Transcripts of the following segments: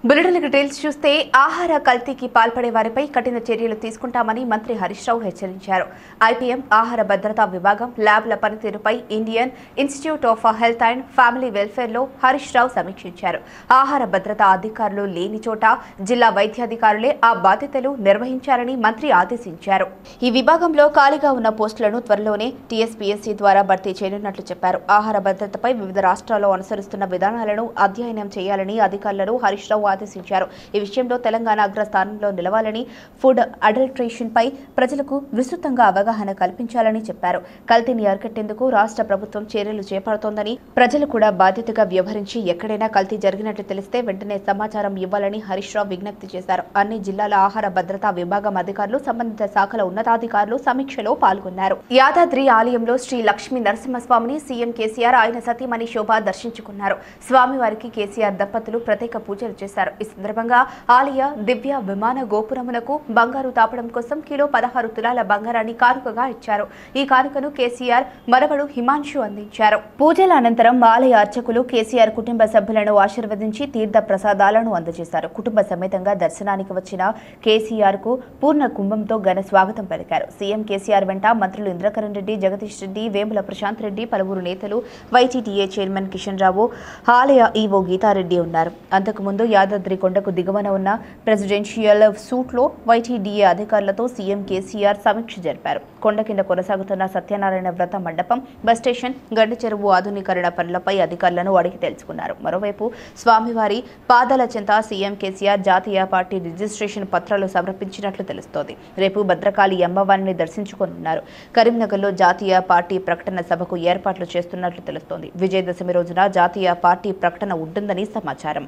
బులెటిన్లకు details చూస్తే ఆహార కల్తీకి పాల్పడే వారిపై కఠిన చర్యలు తీసుకుంటామని మంత్రి హరీష్ రావు హెచ్చరించారు ఐపీఎం ఆహార భద్రతా విభాగం ల్యాబ్ల పనితీరుపై Indian institute of health and family వెల్ఫేర్లో హరీష్ రావు సమీక్షించారు ఆహార భద్రతా అధికారులు లేని చోట జిల్లా వైద్యాధికారులే ఆ బాధ్యతలు నిర్వహించాలని మంత్రి ఆదేశించారు ఈ విభాగంలో ఖాళీగా ఉన్న పోస్టులను త్వరలోనే టీఎస్పీఎస్సీ ద్వారా భర్తీ చేయనున్నట్లు చెప్పారు ఆహార భద్రతపై వివిధ రాష్ట్రాల్లో అనుసరిస్తున్న విధానాలను అధ్యయనం చేయాలని అధికారులను హరీష్ రావు ఆదేశించారు ఈ విషయంలో తెలంగాణ అగ్రస్థానంలో నిలవాలని ఫుడ్ అడల్ట్రేషన్ పై ప్రజలకు విస్తృతంగా అవగాహన కల్పించాలని చెప్పారు కల్తీని అరికట్టేందుకు రాష్ట్ర ప్రభుత్వం చర్యలు చేపడుతోందని ప్రజలు కూడా బాధ్యతగా వ్యవహరించి ఎక్కడైనా కల్తీ జరిగినట్లు తెలిస్తే వెంటనే సమాచారం ఇవ్వాలని హరీష్ రావు విజ్ఞప్తి చేశారు అన్ని జిల్లాల ఆహార భద్రతా విభాగం అధికారులు సంబంధిత శాఖల ఉన్నతాధికారులు సమీక్షలో పాల్గొన్నారు యాదాద్రి ఆలయంలో శ్రీ లక్ష్మీ నరసింహస్వామిని సీఎం కేసీఆర్ ఆయన సతీమణి శోభ దర్శించుకున్నారు స్వామివారికి కేసీఆర్ దంపతులు ప్రత్యేక పూజలు చేశారు ఈ సందర్భంగా ఆలయ దివ్య విమాన గోపురమునకు బంగారు తాపడం కోసం కిలో పదహారు తులాల బంగారాన్ని కానుకగా ఇచ్చారు ఈ కానుకను కేసీఆర్ మనవడు హిమాంశు అందించారు పూజల అనంతరం ఆలయ అర్చకులు కేసీఆర్ కుటుంబ సభ్యులను ఆశీర్వదించి తీర్థ ప్రసాదాలను అందజేశారు కుటుంబ సమేతంగా దర్శనానికి వచ్చిన కేసీఆర్ కు పూర్ణ కుంభంతో ఘన స్వాగతం పలికారు సీఎం కేసీఆర్ వెంట మంత్రులు ఇంద్రకరణ్ రెడ్డి జగదీష్ రెడ్డి వేముల ప్రశాంత్ రెడ్డి పలువురు నేతలు వైటీటీఏ చైర్మన్ కిషన్ రావు ఆలయ ఈవో గీతారెడ్డి ఉన్నారు అంతకుముందు యాదాద్రి కొండకు దిగువన ఉన్న ప్రెసిడెన్షియల్ సూట్లో వైటీడీఏ అధికారులతో సీఎం కేసీఆర్ సమీక్ష జరిపారు కొండ కింద కొనసాగుతున్న సత్యనారాయణ వ్రత మండపం బస్ స్టేషన్ గడ్డి చెరువు ఆధునీకరణ పనులపై అధికారులను అడిగి తెలుసుకున్నారు మరోవైపు స్వామివారి పాదాల చెంత సీఎం కేసీఆర్ జాతీయ పార్టీ రిజిస్ట్రేషన్ పత్రాలు సమర్పించినట్లు తెలుస్తోంది రేపు భద్రకాళి అమ్మవారిని దర్శించుకోనున్నారు కరీంనగర్లో జాతీయ పార్టీ ప్రకటన సభకు ఏర్పాట్లు చేస్తున్నట్లు తెలుస్తోంది విజయదశమి రోజున జాతీయ పార్టీ ప్రకటన ఉంటుందని సమాచారం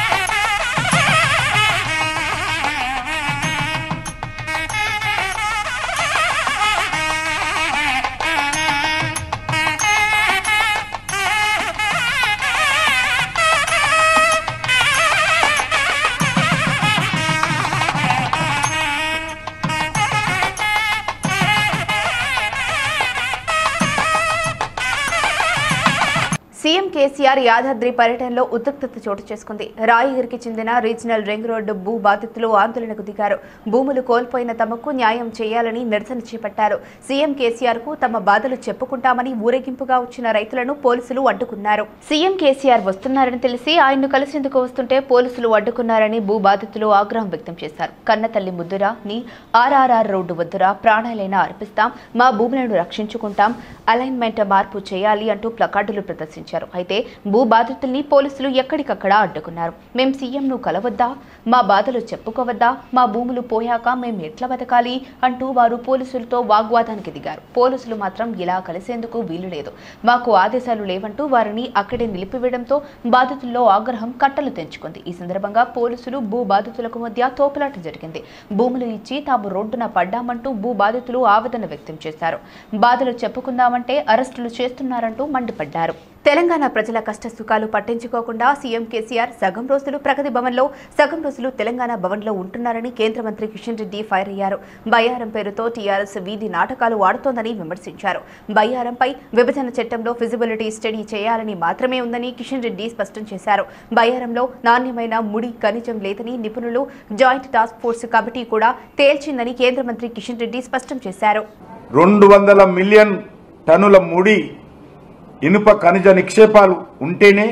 సీఎం కేసీఆర్ యాదాద్రి పర్యటనలో ఉద్రిక్తత చోటు చేసుకుంది రాయగిరికి చెందిన రీజనల్ రింగ్ రోడ్డు భూ బాధితులు ఆందోళనకు దిగారు భూములు కోల్పోయిన తమకు న్యాయం చేయాలని నిరసన చేపట్టారు సీఎం కేసీఆర్ కు తమ బాధలు చెప్పుకుంటామని ఊరేగింపుగా వచ్చిన రైతులను పోలీసులు అడ్డుకున్నారు సీఎం కేసీఆర్ వస్తున్నారని తెలిసి ఆయన్ను కలిసేందుకు వస్తుంటే పోలీసులు అడ్డుకున్నారని భూ బాధితులు ఆగ్రహం వ్యక్తం చేశారు కన్నతల్లి ముద్దురా నీ ఆర్ఆర్ఆర్ రోడ్డు వద్దురా ప్రాణాలైనా అర్పిస్తాం మా భూములను రక్షించుకుంటాం అలైన్మెంట్ మార్పు చేయాలి అంటూ ప్లకార్డులు ప్రదర్శించారు అయితే భూ బాధితుల్ని పోలీసులు ఎక్కడికక్కడ అడ్డుకున్నారు మేం సీఎంను కలవద్దా మా బాధలు చెప్పుకోవద్దా మా భూములు పోయాక మేం ఎట్లా బతకాలి అంటూ వారు పోలీసులతో వాగ్వాదానికి దిగారు పోలీసులు మాత్రం ఇలా కలిసేందుకు వీలు లేదు మాకు ఆదేశాలు లేవంటూ వారిని అక్కడే నిలిపివేయడంతో బాధితుల్లో ఆగ్రహం కట్టలు తెంచుకుంది ఈ సందర్భంగా పోలీసులు భూ బాధితులకు మధ్య తోపులాట జరిగింది భూములు ఇచ్చి తాము రోడ్డున పడ్డామంటూ భూ బాధితులు ఆవేదన వ్యక్తం చేశారు బాధలు చెప్పుకుందామంటే అరెస్టులు చేస్తున్నారంటూ మండిపడ్డారు తెలంగాణ ప్రజల కష్ట సుఖాలు పట్టించుకోకుండా సీఎం కేసీఆర్ సగం రోజులు ప్రగతి భవన్లో సగం రోజులు తెలంగాణ భవన్లో ఉంటున్నారని కేంద్ర మంత్రి కిషన్ రెడ్డి ఫైర్ అయ్యారు బయ్యారం పేరుతో టీఆర్ఎస్ వీధి నాటకాలు ఆడుతోందని విమర్శించారు బయ్యారంపై విభజన చట్టంలో ఫిజిబిలిటీ స్టడీ చేయాలని మాత్రమే ఉందని కిషన్ రెడ్డి స్పష్టం చేశారు బయ్యారంలో నాణ్యమైన ముడి ఖనిజం లేదని నిపుణులు జాయింట్ టాస్క్ ఫోర్స్ కమిటీ కూడా తేల్చిందని కేంద్ర మంత్రి కిషన్ రెడ్డి స్పష్టం చేశారు రెండు వందల మిలియన్ టన్నుల ముడి ఇనుప ఖనిజ నిక్షేపాలు ఉంటేనే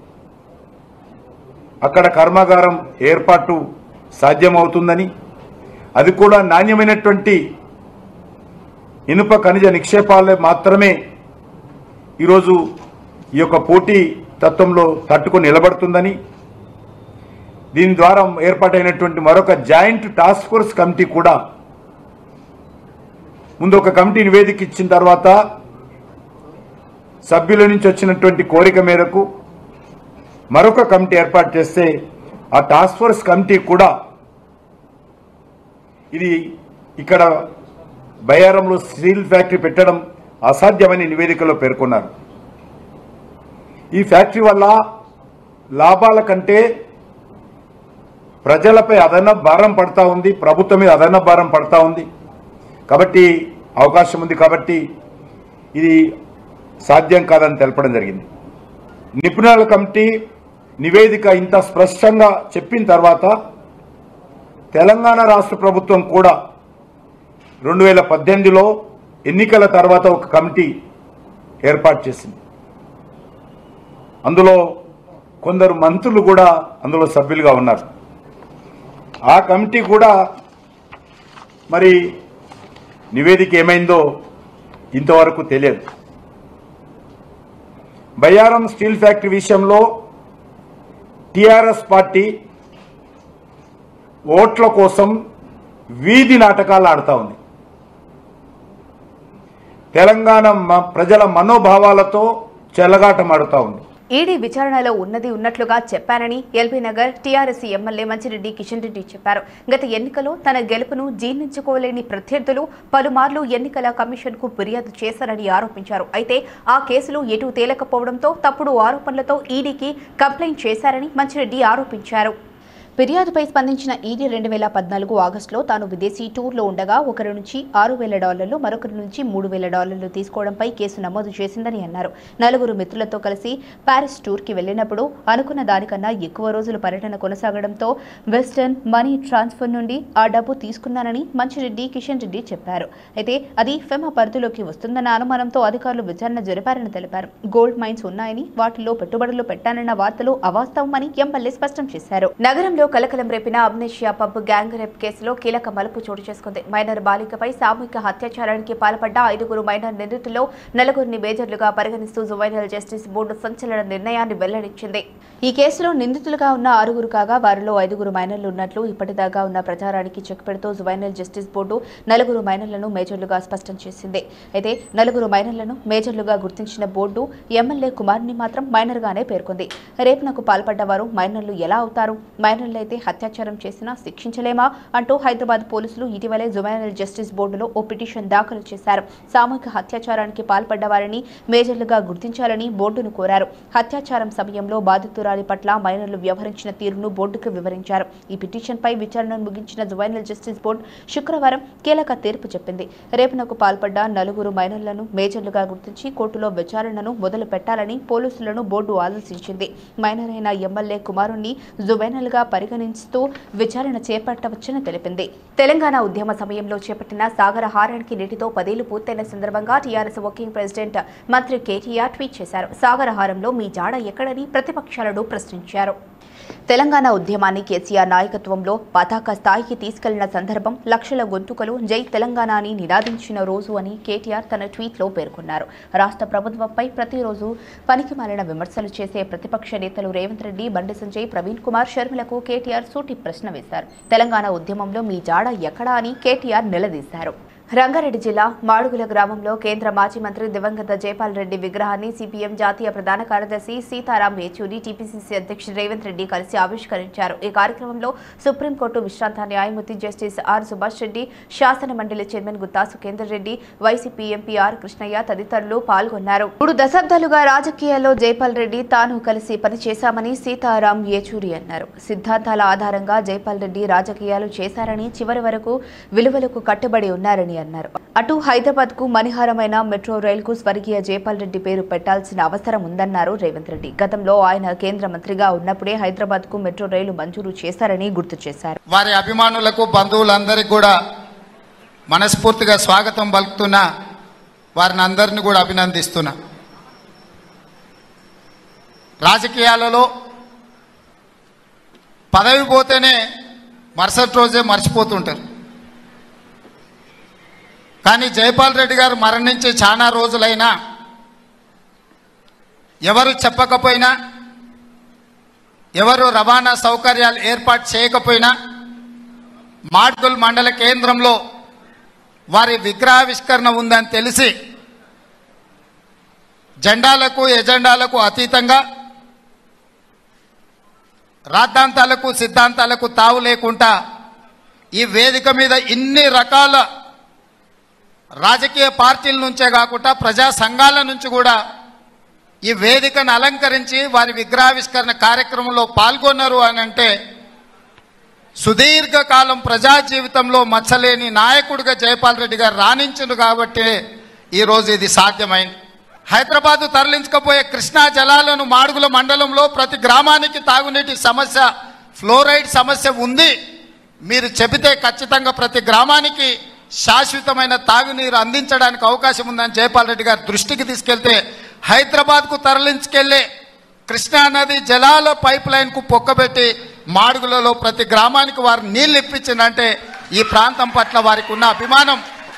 అక్కడ కర్మాగారం ఏర్పాటు సాధ్యమవుతుందని అది కూడా నాణ్యమైనటువంటి ఇనుప ఖనిజ నిక్షేపాలే మాత్రమే ఈరోజు ఈ యొక్క పోటీ తత్వంలో తట్టుకొని నిలబడుతుందని దీని ద్వారా ఏర్పాటైనటువంటి మరొక జాయింట్ టాస్క్ ఫోర్స్ కమిటీ కూడా ముందు ఒక కమిటీ నివేదిక ఇచ్చిన తర్వాత సభ్యుల నుంచి వచ్చినటువంటి కోరిక మేరకు మరొక కమిటీ ఏర్పాటు చేస్తే ఆ టాస్క్ ఫోర్స్ కమిటీ కూడా ఇది ఇక్కడ బయారంలో స్టీల్ ఫ్యాక్టరీ పెట్టడం అసాధ్యమని నివేదికలో పేర్కొన్నారు ఈ ఫ్యాక్టరీ వల్ల లాభాల కంటే ప్రజలపై అదన భారం పడతా ఉంది ప్రభుత్వం మీద అదన భారం పడతా ఉంది కాబట్టి అవకాశం ఉంది కాబట్టి ఇది సాధ్యం కాదని తెలపడం జరిగింది నిపుణుల కమిటీ నివేదిక ఇంత స్పష్టంగా చెప్పిన తర్వాత తెలంగాణ రాష్ట్ర ప్రభుత్వం కూడా రెండు వేల పద్దెనిమిదిలో ఎన్నికల తర్వాత ఒక కమిటీ ఏర్పాటు చేసింది అందులో కొందరు మంత్రులు కూడా అందులో సభ్యులుగా ఉన్నారు ఆ కమిటీ కూడా మరి నివేదిక ఏమైందో ఇంతవరకు తెలియదు బయ్యారం స్టీల్ ఫ్యాక్టరీ విషయంలో టిఆర్ఎస్ పార్టీ ఓట్ల కోసం వీధి నాటకాలు ఆడుతా ఉంది తెలంగాణ మ- ప్రజల మనోభావాలతో చెలగాటం ఆడుతా ఉంది ఈడీ విచారణలో ఉన్నది ఉన్నట్లుగా చెప్పానని ఎల్బీ నగర్ టీఆర్ఎస్ ఎమ్మెల్యే మంచిరెడ్డి కిషన్ రెడ్డి చెప్పారు గత ఎన్నికలో తన గెలుపును జీర్ణించుకోలేని ప్రత్యర్థులు పలుమార్లు ఎన్నికల కమిషన్ కు ఫిర్యాదు చేశారని ఆరోపించారు అయితే ఆ కేసులు ఎటు తేలకపోవడంతో తప్పుడు ఆరోపణలతో ఈడీకి కంప్లైంట్ చేశారని మంచిరెడ్డి ఆరోపించారు ఫిర్యాదుపై స్పందించిన ఈడీ రెండు వేల పద్నాలుగు ఆగస్టులో తాను విదేశీ టూర్లో ఉండగా ఒకరి నుంచి ఆరు వేల డాలర్లు మరొకరి నుంచి మూడు వేల డాలర్లు తీసుకోవడంపై కేసు నమోదు చేసిందని అన్నారు నలుగురు మిత్రులతో కలిసి ప్యారిస్ టూర్కి వెళ్లినప్పుడు అనుకున్న దానికన్నా ఎక్కువ రోజులు పర్యటన కొనసాగడంతో వెస్టర్న్ మనీ ట్రాన్స్ఫర్ నుండి ఆ డబ్బు తీసుకున్నానని మంచిరెడ్డి కిషన్ రెడ్డి చెప్పారు అయితే అది ఫెమా పరిధిలోకి వస్తుందన్న అనుమానంతో అధికారులు విచారణ జరిపారని తెలిపారు గోల్డ్ మైన్స్ ఉన్నాయని వాటిలో పెట్టుబడులు పెట్టానన్న వార్తలు అవాస్తవమని ఎమ్మెల్యే స్పష్టం చేశారు నగరంలో కలకలం రేపిన అమ్నేషియా పబ్ గ్యాంగ్ రేప్ కేసులో కీలక మలుపు చోటు చేసుకుంది మైనర్ బాలికపై సామూహిక అత్యాచారానికి పాల్పడ్డ ఐదుగురు మైనర్ నిందితుల్లో నలుగురిని మేజర్లుగా పరిగణిస్తూ జువైనల్ జస్టిస్ బోర్డు సంచలన నిర్ణయాన్ని వెల్లడించింది ఈ కేసులో నిందితులుగా ఉన్న ఆరుగురు కాగా వారిలో ఐదుగురు మైనర్లు ఉన్నట్లు ఇప్పటిదాకా ఉన్న ప్రచారానికి చెక్ పెడుతూ జువైనల్ జస్టిస్ బోర్డు నలుగురు మైనర్లను మేజర్లుగా స్పష్టం చేసింది అయితే నలుగురు మైనర్లను మేజర్లుగా గుర్తించిన బోర్డు ఎమ్మెల్యే కుమార్ని మాత్రం మైనర్గానే పేర్కొంది రేపునకు పాల్పడ్డ వారు మైనర్లు ఎలా అవుతారు మైనర్లు అయితే అత్యాచారం చేసినా శిక్షించలేమా అంటూ హైదరాబాద్ పోలీసులు ఇటీవలే జువైనల్ జస్టిస్ బోర్డులో ఓ పిటిషన్ దాఖలు చేశారు సామూహిక అత్యాచారానికి పాల్పడ్డ వారిని మేజర్లుగా గుర్తించాలని బోర్డును కోరారు అత్యాచారం సమయంలో బాధితురాలి పట్ల మైనర్లు వ్యవహరించిన తీరును బోర్డుకు వివరించారు ఈ పిటిషన్పై విచారణను ముగించిన జువైనల్ జస్టిస్ బోర్డు శుక్రవారం కీలక తీర్పు చెప్పింది రేపునకు పాల్పడ్డ నలుగురు మైనర్లను మేజర్లుగా గుర్తించి కోర్టులో విచారణను మొదలు పెట్టాలని పోలీసులను బోర్డు ఆదేశించింది మైనర్ అయిన ఎమ్మెల్యే కుమారుణ్ణి జువైనల్ గా పరిగణిస్తూ విచారణ చేపట్టవచ్చని తెలిపింది తెలంగాణ ఉద్యమ సమయంలో చేపట్టిన సాగర హారానికి నీటితో పదేళ్లు పూర్తయిన సందర్భంగా టీఆర్ఎస్ వర్కింగ్ ప్రెసిడెంట్ మంత్రి కేటీఆర్ ట్వీట్ చేశారు సాగర హారంలో మీ జాడ ఎక్కడని ప్రతిపక్షాలను ప్రశ్నించారు తెలంగాణ ఉద్యమాన్ని కేసీఆర్ నాయకత్వంలో పతాక స్థాయికి తీసుకెళ్లిన సందర్భం లక్షల గొంతుకలు జై తెలంగాణ అని నినాదించిన రోజు అని కేటీఆర్ తన ట్వీట్లో పేర్కొన్నారు రాష్ట్ర ప్రభుత్వంపై ప్రతిరోజు పనికిమాలిన విమర్శలు చేసే ప్రతిపక్ష నేతలు రేవంత్ రెడ్డి బండి సంజయ్ ప్రవీణ్ కుమార్ శర్మిలకు కేటీఆర్ సూటి ప్రశ్న వేశారు తెలంగాణ ఉద్యమంలో మీ జాడ ఎక్కడా అని కేటీఆర్ నిలదీశారు రంగారెడ్డి జిల్లా మాడుగుల గ్రామంలో కేంద్ర మాజీ మంత్రి దివంగత జైపాల్ రెడ్డి విగ్రహాన్ని సిపిఎం జాతీయ ప్రధాన కార్యదర్శి సీతారాం యేచూరి టీపీసీసీ అధ్యక్షుడు రేవంత్ రెడ్డి కలిసి ఆవిష్కరించారు ఈ కార్యక్రమంలో సుప్రీంకోర్టు విశ్రాంత న్యాయమూర్తి జస్టిస్ ఆర్ సుభాష్ రెడ్డి శాసన మండలి chairman Gutha Sukhender Reddy YCP MP R Krishnaiah తదితరులు పాల్గొన్నారు మూడు దశాబ్దాలుగా రాజకీయాల్లో జైపాల్ రెడ్డి తాను కలిసి పనిచేశామని సీతారాం యేచూరి అన్నారు సిద్ధాంతాల ఆధారంగా జైపాల్ రెడ్డి రాజకీయాలు చేశారని చివరి వరకు విలువలకు కట్టుబడి ఉన్నారని అన్నారు అటు హైదరాబాద్ కు మణిహారమైన మెట్రో రైల్ కు స్వర్గీయ జైపాల్ రెడ్డి పేరు పెట్టాల్సిన అవసరం ఉందన్నారు రేవంత్ రెడ్డి గతంలో ఆయన కేంద్ర మంత్రిగా ఉన్నప్పుడే హైదరాబాద్ కు మెట్రో రైలు మంజూరు చేశారని గుర్తు చేశారు వారి అభిమానులకు బంధువులందరికీ కూడా మనస్ఫూర్తిగా స్వాగతం పలుకుతున్నా వారిని అందరిని కూడా అభినందిస్తున్నా రాజకీయాలలో పదవి పోతేనే మరుసటి రోజే మర్చిపోతుంటారు కానీ జైపాల్ రెడ్డి గారు మరణించి చాలా రోజులైనా ఎవరు చెప్పకపోయినా ఎవరు రవాణా సౌకర్యాలు ఏర్పాటు చేయకపోయినా మాడ్గుల్ మండల కేంద్రంలో వారి విగ్రహావిష్కరణ ఉందని తెలిసి జెండాలకు ఎజెండాలకు అతీతంగా రాద్ధాంతాలకు సిద్ధాంతాలకు తావు లేకుండా ఈ వేదిక మీద ఇన్ని రకాల రాజకీయ పార్టీల నుంచే కాకుండా ప్రజా సంఘాల నుంచి కూడా ఈ వేదికను అలంకరించి వారి విగ్రహావిష్కరణ కార్యక్రమంలో పాల్గొన్నారు అని అంటే సుదీర్ఘకాలం ప్రజా జీవితంలో మచ్చలేని నాయకుడిగా జయపాల్ రెడ్డి గారు రాణించును కాబట్టి ఈరోజు ఇది సాధ్యమైంది హైదరాబాద్ తరలించకపోయే కృష్ణా జలాలను మాడుగుల మండలంలో ప్రతి గ్రామానికి తాగునీటి సమస్య ఫ్లోరైడ్ సమస్య ఉంది మీరు చెబితే ఖచ్చితంగా ప్రతి గ్రామానికి శాశ్వతమైన తాగునీరు అందించడానికి అవకాశం ఉందని జయపాల్ రెడ్డి గారి దృష్టికి తీసుకెళ్తే హైదరాబాద్కు తరలించుకెళ్లే కృష్ణా నది జలాల పైప్ లైన్కు పొక్కబెట్టి మాడుగులలో ప్రతి గ్రామానికి వారు నీళ్లు ఇప్పించిందంటే ఈ ప్రాంతం పట్ల వారికి ఉన్న అభిమానం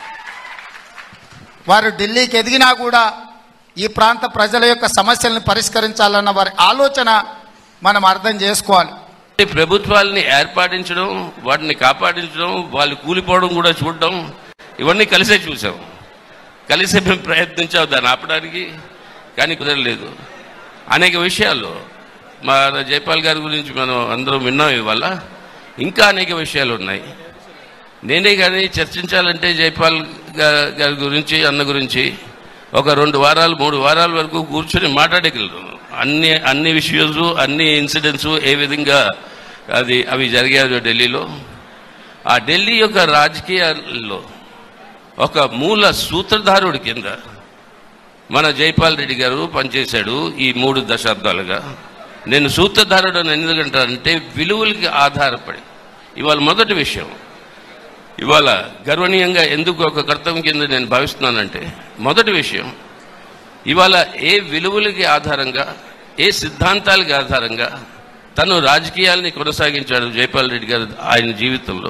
వారు ఢిల్లీకి ఎదిగినా కూడా ఈ ప్రాంత ప్రజల యొక్క సమస్యలను పరిష్కరించాలన్న వారి ఆలోచన మనం అర్థం చేసుకోవాలి ఈ ప్రభుత్వాలని ఏర్పాటించడం వాటిని కాపాడించడం వాళ్ళు కూలిపోవడం కూడా చూడడం ఇవన్నీ కలిసే చూసాం కలిసే మేము ప్రయత్నించాం దాన్ని ఆపడానికి కానీ కుదరలేదు అనేక విషయాలు మా జైపాల్ గారి గురించి మనం అందరం విన్నాం ఇవాళ ఇంకా అనేక విషయాలు ఉన్నాయి నేనే కానీ చర్చించాలంటే జైపాల్ గా- గారి గురించి అన్న గురించి ఒక రెండు వారాలు మూడు వారాల వరకు కూర్చొని మాట్లాడగలరు అన్ని అన్ని విషయాలు అన్ని ఇన్సిడెంట్స్ ఏ విధంగా అది అవి జరిగాయో ఢిల్లీలో ఆ ఢిల్లీ యొక్క రాజకీయాల్లో ఒక మూల సూత్రధారుడి కింద మన జైపాల్ రెడ్డి గారు పనిచేశాడు ఈ మూడు దశాబ్దాలుగా నేను సూత్రధారుడు అని ఎందుకంటానంటే విలువలకి ఆధారపడి ఇవాళ మొదటి విషయం ఇవాళ గర్వనీయంగా ఎందుకు ఒక కర్తవ్యం కింద నేను భావిస్తున్నానంటే మొదటి విషయం ఇవాళ ఏ విలువలకి ఆధారంగా ఏ సిద్ధాంతాలకి ఆధారంగా తను రాజకీయాల్ని కొనసాగించాడు జైపాల్ రెడ్డి గారు ఆయన జీవితంలో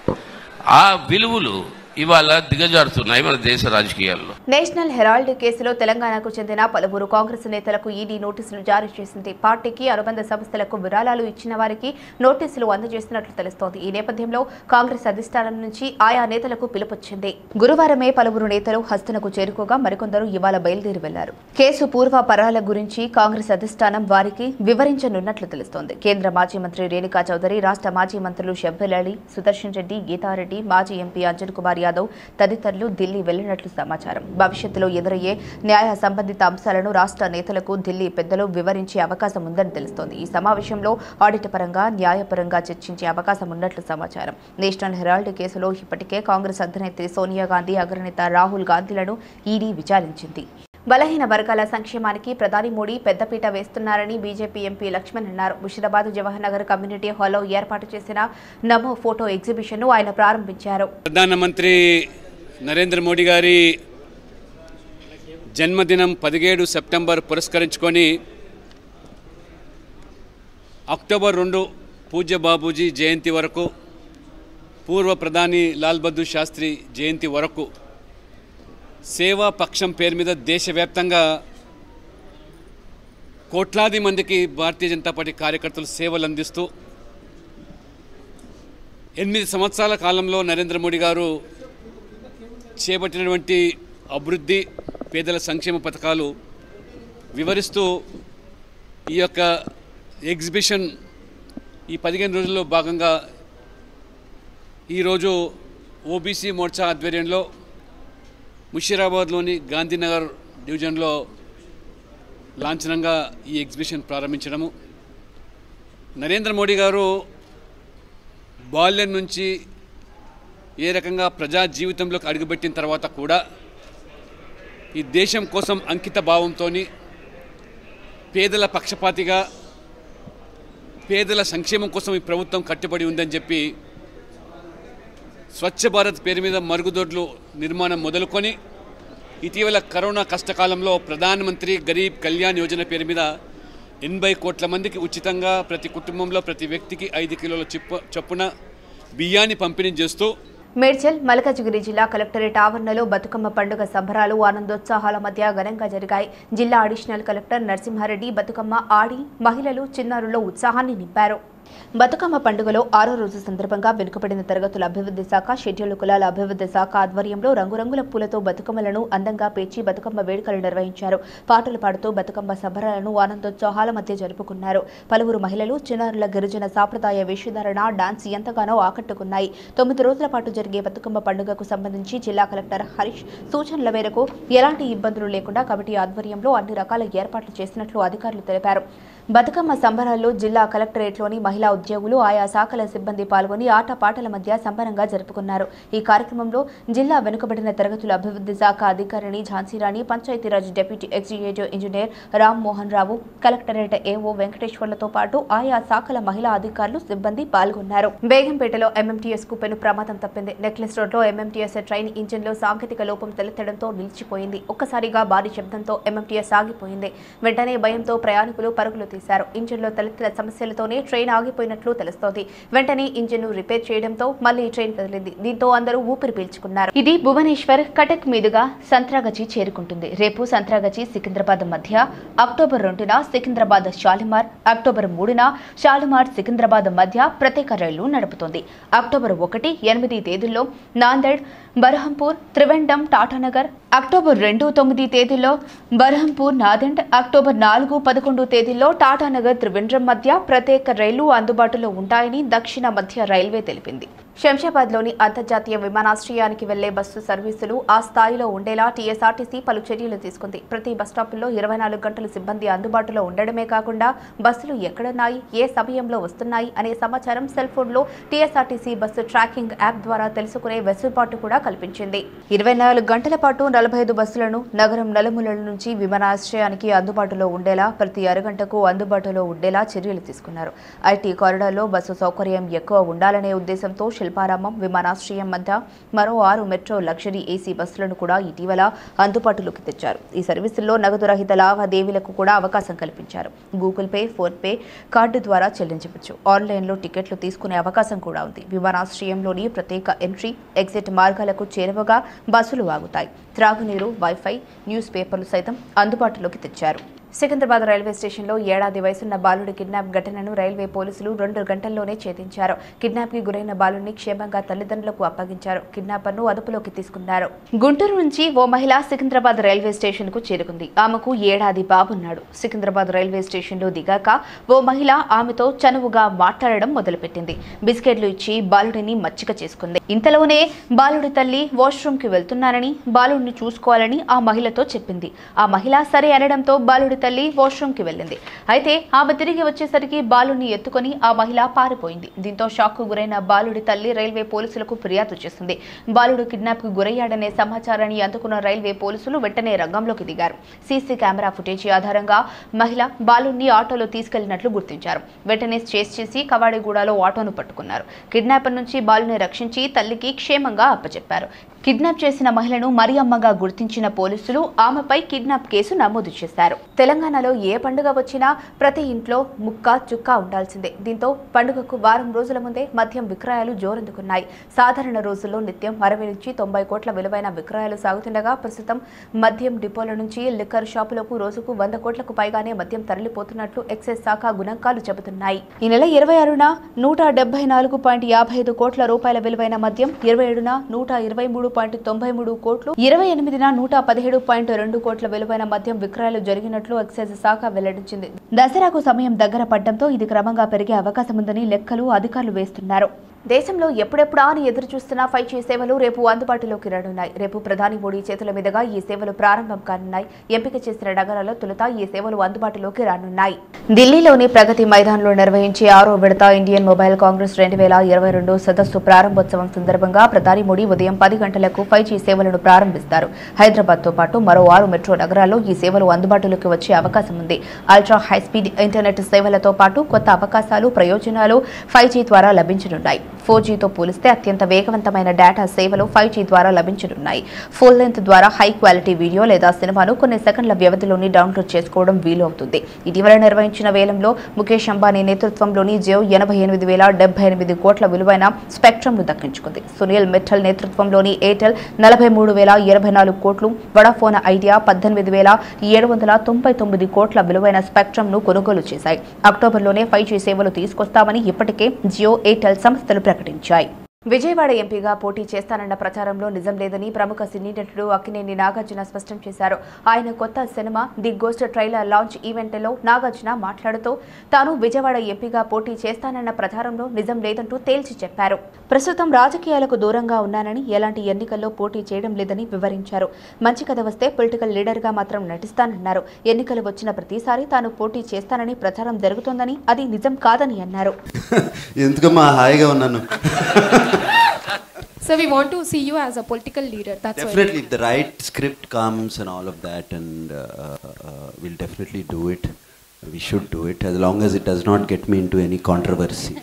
ఆ విలువలు ఇవాళ దిగజారుతున్నాయి మన దేశ రాజకీయాల్లో నేషనల్ హెరాల్డ్ కేసులో తెలంగాణకు చెందిన పలువురు కాంగ్రెస్ నేతలకు ఈడీ నోటీసులు జారీ చేసింది పార్టీకి అనుబంధ సంస్థలకు విరాళాలు ఇచ్చిన వారికి నోటీసులు అందజేసినట్లు తెలుస్తోంది ఈ నేపథ్యంలో కాంగ్రెస్ అధిష్టానం నుంచి ఆయా నేతలకు పిలుపొచ్చింది గురువారమే పలువురు నేతలు హస్తనకు చేరుకోగా మరికొందరు ఇవాళ బయలుదేరి వెళ్లారు కేసు పూర్వ పరాల గురించి కాంగ్రెస్ అధిష్టానం వారికి వివరించనున్నట్లు తెలుస్తోంది కేంద్ర మాజీ మంత్రి రేణుకా చౌదరి రాష్ట్ర మాజీ మంత్రులు షబ్బెలలి సుదర్శన్ రెడ్డి గీతారెడ్డి మాజీ ఎంపీ అంజన్ కుమార్ యాదవ్ తదితరులు ఢిల్లీ వెళ్లినట్లు సమాచారం భవిష్యత్తులో ఎదురయ్యే న్యాయ సంబంధిత అంశాలను రాష్ట్ర నేతలకు ఢిల్లీ పెద్దలు వివరించే అవకాశం ఉందని తెలుస్తోంది ఈ సమావేశంలో ఆడిట్ పరంగా న్యాయపరంగా చర్చించే అవకాశం ఉన్నట్లు సమాచారం నేషనల్ హెరాల్డ్ కేసులో ఇప్పటికే కాంగ్రెస్ అధినేత్రి సోనియా గాంధీ అగ్రనేత రాహుల్ గాంధీలను ఈడీ విచారించింది బలహీన వర్గాల సంక్షేమానికి ప్రధాని మోడీ పెద్దపీట వేస్తున్నారని బీజేపీ ఎంపీ లక్ష్మణ్ అన్నారు ముషిరాబాద్ జవహర్ నగర్ కమ్యూనిటీ హాల్లో ఏర్పాటు చేసిన నమో ఫోటో ఎగ్జిబిషన్ను ఆయన ప్రారంభించారు ప్రధానమంత్రి నరేంద్ర మోడీ గారి జన్మదినం పదిహేడు సెప్టెంబర్ పురస్కరించుకొని అక్టోబర్ రెండు పూజ్య బాబూజీ జయంతి వరకు పూర్వ ప్రధాని లాల్ బహదూర్ శాస్త్రి జయంతి వరకు సేవా పక్షం పేరు మీద దేశవ్యాప్తంగా కోట్లాది మందికి భారతీయ జనతా పార్టీ కార్యకర్తలు సేవలు అందిస్తూ ఎనిమిది సంవత్సరాల కాలంలో నరేంద్ర మోడీ గారు చేపట్టినటువంటి అభివృద్ధి పేదల సంక్షేమ పథకాలు వివరిస్తూ ఈ యొక్క ఎగ్జిబిషన్ ఈ పదిహేను రోజుల్లో భాగంగా ఈరోజు ఓబీసీ మోర్చా ఆధ్వర్యంలో ముషీరాబాద్లోని గాంధీనగర్ డివిజన్లో లాంఛనంగా ఈ ఎగ్జిబిషన్ ప్రారంభించడము నరేంద్ర మోడీ గారు బాల్యం నుంచి ఏ రకంగా ప్రజా జీవితంలోకి అడుగుపెట్టిన తర్వాత కూడా ఈ దేశం కోసం అంకిత భావంతో పేదల పక్షపాతిగా పేదల సంక్షేమం కోసం ఈ ప్రభుత్వం కట్టుబడి ఉందని చెప్పి స్వచ్ఛ భారత్ పేరు మీద మరుగుదొడ్లు నిర్మాణం మొదలుకొని ఇటీవల కరోనా కష్టకాలంలో ప్రధానమంత్రి గరీబ్ కళ్యాణ్ యోజన పేరు మీద ఎనభై కోట్ల మందికి ఉచితంగా ప్రతి కుటుంబంలో ప్రతి వ్యక్తికి ఐదు కిలోల చిప్పు చొప్పున బియ్యాన్ని పంపిణీ చేస్తూ మేడ్చల్ మల్కాజిగిరి జిల్లా కలెక్టరేట్ ఆవరణలో బతుకమ్మ పండుగ సంబరాలు ఆనందోత్సాహాల మధ్య ఘనంగా జరిగాయి జిల్లా అడిషనల్ కలెక్టర్ నరసింహారెడ్డి బతుకమ్మ ఆడి మహిళలు చిన్నారుల్లో ఉత్సాహాన్ని నింపారు బతుకమ్మ పండుగలో ఆరో రోజు సందర్భంగా వెనుకబడిన తరగతుల అభివృద్ధి శాఖ షెడ్యూల్ కులాల అభివృద్ధి శాఖ ఆధ్వర్యంలో రంగురంగుల పూలతో బతుకమ్మలను అందంగా పేర్చి బతుకమ్మ వేడుకలు నిర్వహించారు పాటలు పాడుతూ బతుకమ్మ సంబరాలను ఆనందోత్సాహాల మధ్య జరుపుకున్నారు పలువురు మహిళలు చిన్నారుల గిరిజన సాంప్రదాయ వేషధారణ డాన్స్ ఎంతగానో ఆకట్టుకున్నాయి తొమ్మిది రోజుల పాటు జరిగే బతుకమ్మ పండుగకు సంబంధించి జిల్లా కలెక్టర్ హరీష్ సూచనల మేరకు ఎలాంటి ఇబ్బందులు లేకుండా కమిటీ ఆధ్వర్యంలో అన్ని రకాల ఏర్పాట్లు చేసినట్లు అధికారులు తెలిపారు బతుకమ్మ సంబరాల్లో జిల్లా కలెక్టరేట్లోని మహిళా ఉద్యోగులు ఆయా శాఖల సిబ్బంది పాల్గొని ఆటపాటల మధ్య సంబరంగా జరుపుకున్నారు ఈ కార్యక్రమంలో జిల్లా వెనుకబడిన తరగతుల అభివృద్ధి శాఖ అధికారిని Jhansi Rani Panchayati Raj deputy executive engineer Ram Mohan Rao collectorate AO వెంకటేశ్వర్లతో పాటు ఆయా శాఖల మహిళా అధికారులు సిబ్బంది పాల్గొన్నారు బేగంపేటలో ఎంఎంటీఎస్ కు పెను ప్రమాదం తప్పింది నెక్లెస్ రోడ్లో ఎంఎంటీఎస్ ట్రైన్ ఇంజిన్ లో సాంకేతిక లోపం తలెత్తడంతో నిలిచిపోయింది ఒక్కసారిగా భారీ శబ్దంతో ఎంఎంటీఎస్ ఆగిపోయింది వెంటనే భయంతో ప్రయాణికులు పరుగులు తీశారు ఇంజిన్ లో తలెత్తిన సమస్యలతోనే ట్రైన్ ఆగిపోయినట్లు తెలుస్తోంది వెంటనే ఇంజిన్ ను రిపేర్ చేయడంతో మళ్లీ ట్రైన్ కదిలింది దీంతో అందరూ ఊపిరి పీల్చుకున్నారు ఇది భువనేశ్వర్ కటక్ మీదుగా సంత్రాగచి చేరుకుంటుంది రేపు సంత్రాగచి సికింద్రాబాద్ మధ్య అక్టోబర్ రెండున సికింద్రాబాద్ షాలిమార్ అక్టోబర్ మూడున షాలిమార్ సికింద్రాబాద్ మధ్య ప్రత్యేక రైలు నడుపుతోంది అక్టోబర్ ఒకటి ఎనిమిది తేదీల్లో నాందేడ్ బరహంపూర్ త్రివెండం టాటానగర్ అక్టోబర్ రెండు తొమ్మిది తేదీల్లో బరహంపూర్ నాదెండ్ అక్టోబర్ నాలుగు పదకొండు తేదీల్లో టాటానగర్ త్రివేంద్రం మధ్య ప్రత్యేక రైళ్లు అందుబాటులో ఉంటాయని దక్షిణ మధ్య రైల్వే తెలిపింది శంషాబాద్లోని అంతర్జాతీయ విమానాశ్రయానికి వెళ్లే బస్సు సర్వీసులు ఆ స్థాయిలో ఉండేలా టీఎస్ఆర్టీసీ పలు చర్యలు తీసుకుంది ప్రతి బస్టాపుల్లో ఇరవై నాలుగు గంటలు సిబ్బంది అందుబాటులో ఉండడమే కాకుండా బస్సులు ఎక్కడున్నాయి ఏ సమయంలో వస్తున్నాయి అనే సమాచారం సెల్ ఫోన్లో టీఎస్ఆర్టీసీ బస్సు ట్రాకింగ్ యాప్ ద్వారా తెలుసుకునే వెసులుబాటు కూడా కల్పించింది ఇరవై నాలుగు గంటల పాటు నలభై ఐదు బస్సులను నగరం నలుమూలల నుంచి విమానాశ్రయానికి అందుబాటులో ఉండేలా ప్రతి అరగంటకు అందుబాటులో ఉండేలా చర్యలు తీసుకున్నారు ఐటీ కారిడార్లో బస్సు సౌకర్యం ఎక్కువ ఉండాలనే ఉద్దేశంతో శిల్పారామం విమానాశ్రయం మధ్య మరో ఆరు మెట్రో లగ్జరీ ఏసీ బస్సులను కూడా ఇటీవల అందుబాటులోకి తెచ్చారు ఈ సర్వీసుల్లో నగదు రహిత లావాదేవీలకు కూడా అవకాశం కల్పించారు Google Pay PhonePe card ద్వారా చెల్లించవచ్చు ఆన్లైన్లో టికెట్లు తీసుకునే అవకాశం కూడా ఉంది విమానాశ్రయంలోని ప్రత్యేక ఎంట్రీ ఎగ్జిట్ మార్గాలకు చేరువగా బస్సులు ఆగుతాయి త్రాగునీరు వైఫై న్యూస్ పేపర్లు సైతం అందుబాటులోకి తెచ్చారు సికింద్రాబాద్ రైల్వే స్టేషన్లో ఏడాది వయసున్న బాలుడి కిడ్నాప్ ఘటనను రైల్వే పోలీసులు రెండు గంటల్లోనే ఛేదించారు కిడ్నాప్ కి గురైన బాలుడిని క్షేమంగా తల్లిదండ్రులకు అప్పగించారు కిడ్నాపర్ ను అదుపులోకి తీసుకున్నారు గుంటూరు నుంచి ఓ మహిళ సికింద్రాబాద్ రైల్వే స్టేషన్ కు చేరుకుంది ఆమెకు ఏడాది బాబున్నాడు సికింద్రాబాద్ రైల్వే స్టేషన్లో దిగాక ఓ మహిళ ఆమెతో చనువుగా మాట్లాడడం మొదలుపెట్టింది బిస్కెట్లు ఇచ్చి బాలుడిని మచ్చిక చేసుకుంది ఇంతలోనే బాలుడి తల్లి వాష్రూమ్ కి వెళ్తున్నానని బాలుడిని చూసుకోవాలని ఆ మహిళతో చెప్పింది ఆ మహిళ సరే అనడంతో బాలుడి తల్లి వాష్రూమ్ కి వెళ్ళింది అయితే ఆమె తిరిగి వచ్చేసరికి బాలుడిని ఎత్తుకొని ఆ మహిళ పారిపోయింది దీంతో షాక్ కు గురైన బాలుడి తల్లి రైల్వే పోలీసులకు ఫిర్యాదు చేసింది బాలుడు కిడ్నాప్ కు గురయ్యాడనే సమాచారాన్ని అందుకున్న రైల్వే పోలీసులు వెంటనే రంగంలోకి దిగారు సీసీ కెమెరా ఫుటేజీ ఆధారంగా మహిళ బాలుడిని ఆటోలో తీసుకెళ్లినట్లు గుర్తించారు వెంటనే చేస్ చేసి కవాడిగూడలో ఆటోను పట్టుకున్నారు కిడ్నాపర్ నుంచి బాలుని రక్షించి తల్లికి క్షేమంగా అప్పచెప్పారు కిడ్నాప్ చేసిన మహిళను మరియమ్మగా గుర్తించిన పోలీసులు ఆమెపై కిడ్నాప్ కేసు నమోదు చేశారు తెలంగాణలో ఏ పండుగ వచ్చినా ప్రతి ఇంట్లో ముక్క చుక్క ఉండాల్సిందే దీంతో పండుగకు వారం రోజుల ముందే మద్యం విక్రయాలు జోరందుకున్నాయి సాధారణ రోజుల్లో నిత్యం అరవై నుంచి తొంభై కోట్ల విలువైన విక్రయాలు సాగుతుండగా ప్రస్తుతం మద్యం డిపోల నుంచి లిక్కర్ షాపులకు రోజుకు వంద కోట్లకు పైగానే మద్యం తరలిపోతున్నట్లు ఎక్సైజ్ శాఖ గుణంకాలు చెబుతున్నాయి ఈ నెల ఇరవై ఆరున నూట డెబ్బై నాలుగు పాయింట్ యాభై ఐదు కోట్ల రూపాయల విలువైన మద్యం ఇరవై ఏడున నూట ఇరవై మూడు పాయింట్ తొంభై మూడు కోట్లు ఇరవై ఎనిమిదిన నూట పదిహేడు పాయింట్ రెండు కోట్ల విలువైన మద్యం విక్రయాలు జరిగినట్లు ఎక్సైజ్ శాఖ వెల్లడించింది దసరాకు సమయం దగ్గర పడడంతో ఇది క్రమంగా పెరిగే అవకాశం ఉందని లెక్కలు అధికారులు వేస్తున్నారు దేశంలో ఎప్పుడెప్పుడా అని ఎదురు చూస్తున్న ఫైవ్ జీ సేవలు రేపు అందుబాటులోకి రానున్నాయి రేపు ప్రధాని మోడీ చేతుల మీదుగా ఈ సేవలు ప్రారంభం కానున్నాయి ఎంపిక చేసిన నగరాల్లో తొలుత ఈ సేవలు అందుబాటులోకి రానున్నాయి ఢిల్లీలోని ప్రగతి మైదానంలో నిర్వహించే ఆరో విడత ఇండియన్ మొబైల్ కాంగ్రెస్ రెండు వేల ఇరవై రెండు సదస్సు ప్రారంభోత్సవం సందర్భంగా ప్రధాని మోడీ ఉదయం పది గంటలకు ఫైవ్ జీ సేవలను ప్రారంభిస్తారు హైదరాబాద్ తో పాటు మరో ఆరు మెట్రో నగరాల్లో ఈ సేవలు అందుబాటులోకి వచ్చే అవకాశం ఉంది అల్ట్రా హైస్పీడ్ ఇంటర్నెట్ సేవలతో పాటు కొత్త అవకాశాలు ప్రయోజనాలు ఫైవ్ జీ ద్వారా లభించనున్నాయి ఫోర్ జీతో పోలిస్తే అత్యంత వేగవంతమైన డేటా సేవలు ఫైవ్ జీ ద్వారా లభించనున్నాయి ఫుల్ లెంత్ ద్వారా హై క్వాలిటీ వీడియో లేదా సినిమాను కొన్ని సెకండ్ల వ్యవధిలోని డౌన్లోడ్ చేసుకోవడం వీలు అవుతుంది ఇటీవల నిర్వహించిన వేలంలో ముఖేష్ అంబానీ నేతృత్వంలోని జియో ఎనభై ఎనిమిది వేల డెబ్బై ఎనిమిది కోట్ల విలువైన స్పెక్ట్రమ్ను దక్కించుకుంది సునీల్ మిట్టల్ నేతృత్వంలోని ఎయిర్టెల్ నలభై మూడు వేల ఇరవై నాలుగు కోట్లు వడాఫోన్ ఐడియా పద్దెనిమిది వేల ఏడు వందల తొంభై తొమ్మిది కోట్ల విలువైన స్పెక్ట్రమ్ను కొనుగోలు చేశాయి అక్టోబర్లోనే ఫైవ్ జీ సేవలు తీసుకొస్తామని ఇప్పటికే జియో ఎయిర్టెల్ సంస్థలు ప్రకటించాయి విజయవాడ ఎంపీగా పోటీ చేస్తానన్న ప్రచారంలో నిజం లేదని ప్రముఖ సినీ నటుడు అక్కినేని నాగార్జున స్పష్టం చేశారు ఆయన కొత్త cinema the ghost trailer launch ఈవెంట్లో నాగార్జున మాట్లాడుతూ తాను విజయవాడ ఎంపీగా పోటీ చేస్తానన్న ప్రచారంలో నిజం లేదంటూ తేల్చి చెప్పారు ప్రస్తుతం రాజకీయాలకు దూరంగా ఉన్నానని ఎలాంటి ఎన్నికల్లో పోటీ చేయడం లేదని వివరించారు మంచి కథ వస్తే పొలిటికల్ లీడర్గా మాత్రం నటిస్తానన్నారు ఎన్నికలు వచ్చిన ప్రతిసారి తాను పోటీ చేస్తానని ప్రచారం జరుగుతోందని అది నిజం కాదని అన్నారు ఎందుకమ్మా హాయిగా ఉన్నాను So we want to see you as a political leader. That's why. Definitely if the right script comes and all of that and will definitely do it we should do it as long as it does not get me into any controversy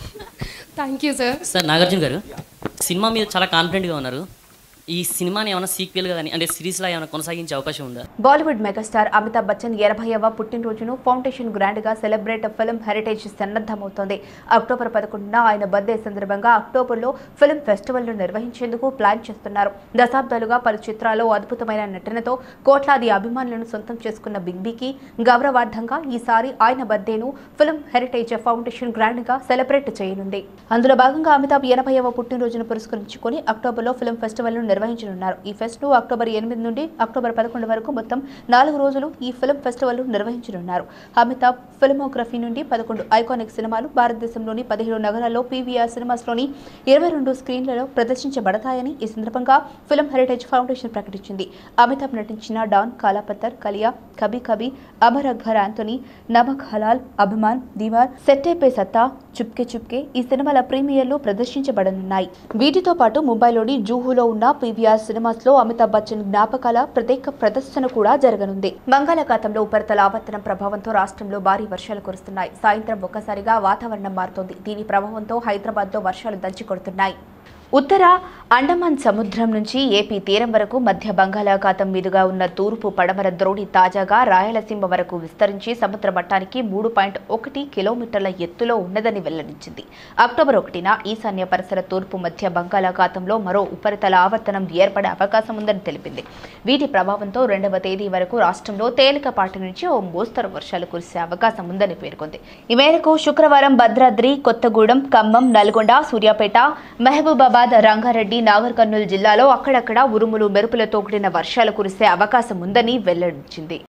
Thank you, sir. Sir Nagarjuna garu cinema మీద చాలా కాన్ఫిడెంట్గా ఉన్నారు ఈ సినిమాని ఏమైనా సీక్వెల్గా కానీ అంటే సిరీస్లో ఏమైనా కొనసాగించే అవకాశం ఉందా బాలీవుడ్ మెగాస్టార్ అమితాబ్ బచ్చన్ ఎనభైవ పుట్టినరోజును ఫౌండేషన్ గ్రాండ్ గా సెలబ్రేట్ ఫిల్మ్ హెరిటేజ్ సన్నద్ధమవుతోంది అక్టోబర్ పదకొండున ఆయన బర్త్డే సందర్భంగా అక్టోబర్లో ఫిల్మ్ ఫెస్టివల్ ను నిర్వహించేందుకు ప్లాన్ చేస్తున్నారు దశాబ్దాలుగా పలు చిత్రాల్లో అద్భుతమైన నటనతో కోట్లాది అభిమానులను సొంతం చేసుకున్న బిగ్ బీకి గౌరవార్థంగా ఈసారి ఆయన బర్త్డేను ఫిల్మ్ హెరిటేజ్ ఫౌండేషన్ గ్రాండ్ గా సెలబ్రేట్ చేయనుంది అందులో భాగంగా అమితాబ్ ఎనభైవ పుట్టినరోజును పురస్కరించుకొని అక్టోబర్లో ఫిల్మ్ ఫెస్టివల్ ను నిర్వహించనున్నారు ఈ ఫెస్ట్ ను అక్టోబర్ ఎనిమిది నుండి అక్టోబర్ పదకొండు వరకు మొత్తం నాలుగు రోజులు ఈ ఫిల్మ్ ఫెస్టివల్ ను నిర్వహించనున్నారు అమితాబ్ ఫిల్మోగ్రఫీ నుండి పదకొండు ఐకానిక్ సినిమాలు భారతదేశంలోని పదిహేడు నగరాల్లో పీవీఆర్ సినిమాస్లోని ఇరవై రెండు స్క్రీన్లలో ప్రదర్శించబడతాయని ఈ సందర్భంగా ఫిల్మ్ హెరిటేజ్ ఫౌండేషన్ ప్రకటించింది అమితాబ్ నటించిన డాన్ కాలాపత్తర్ కలియా కబీ కబీ అమర్ అక్బర్ ఆంటోనీ నమక్ హలాల్ అభిమాన్ దీవార్ సెట్టే పే సత్తా చుప్కే చుప్కే ఈ సినిమాల ప్రీమియర్లు ప్రదర్శించబడనున్నాయి వీటితో పాటు ముంబైలోని జూహులో ఉన్న పీవీఆర్ సినిమాస్ లో అమితాబ్ బచ్చన్ జ్ఞాపకాల ప్రత్యేక ప్రదర్శన కూడా జరగనుంది బంగాళాఖాతంలో ఉపరితల ఆవర్తనం ప్రభావంతో రాష్ట్రంలో భారీ వర్షాలు కురుస్తున్నాయి సాయంత్రం ఒక్కసారిగా వాతావరణం మారుతోంది దీని ప్రభావంతో హైదరాబాద్ లో వర్షాలు దంచి కొడుతున్నాయి ఉత్తర అండమాన్ సముద్రం నుంచి ఏపీ తీరం వరకు మధ్య బంగాళాఖాతం మీదుగా ఉన్న తూర్పు పడమర ద్రోణి తాజాగా రాయలసీమ వరకు విస్తరించి సముద్ర మట్టానికి మూడు పాయింట్ ఒకటి కిలోమీటర్ల ఎత్తులో ఉన్నదని వెల్లడించింది అక్టోబర్ ఒకటిన ఈశాన్య పరిసర తూర్పు మధ్య బంగాళాఖాతంలో మరో ఉపరితల ఆవర్తనం ఏర్పడే అవకాశం ఉందని తెలిపింది వీటి ప్రభావంతో రెండవ తేదీ వరకు రాష్ట్రంలో తేలికపాటి నుంచి ఓ మోస్తరు వర్షాలు కురిసే అవకాశం ఉందని పేర్కొంది ఈ మేరకు శుక్రవారం భద్రాద్రి కొత్తగూడెం ఖమ్మం నల్గొండ సూర్యాపేట మహబూబాబాద్ రంగారెడ్డి నాగర్ కర్నూలు జిల్లాలో అక్కడక్కడ ఉరుములు మెరుపులతో కూడిన వర్షాలు కురిసే అవకాశం ఉందని వెల్లడించింది